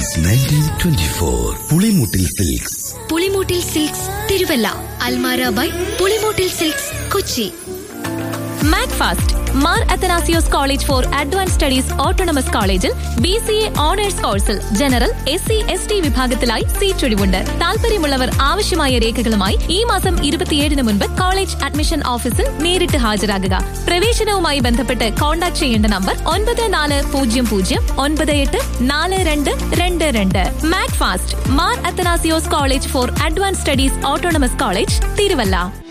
since nineteen twenty four Pulimoottil silks Pulimoottil silks Thiruvalla Almara by Pulimoottil silks Kochi MACFAST Mar Athanasios college for advance studies autonomous കോളേജിൽ B C A honours കോഴ്സിൽ general S C S T വിഭാഗത്തിലായി seat ഒഴിവുണ്ട് താല്പര്യമുള്ളവർ ആവശ്യമായ രേഖകളുമായി ഈ മാസം ഇരുപത്തിയേഴിന് മുൻപ് കോളേജ് അഡ്മിഷൻ ഓഫീസിൽ നേരിട്ട് ഹാജരാകുക പ്രവേശനവുമായി ബന്ധപ്പെട്ട് കോൺടാക്ട് ചെയ്യേണ്ട നമ്പർ ഒൻപത് നാല് പൂജ്യം പൂജ്യം ഒൻപത് എട്ട് നാല് രണ്ട് രണ്ട് രണ്ട് MACFAST Mar Athanasios college for advance studies autonomous college Thiruvalla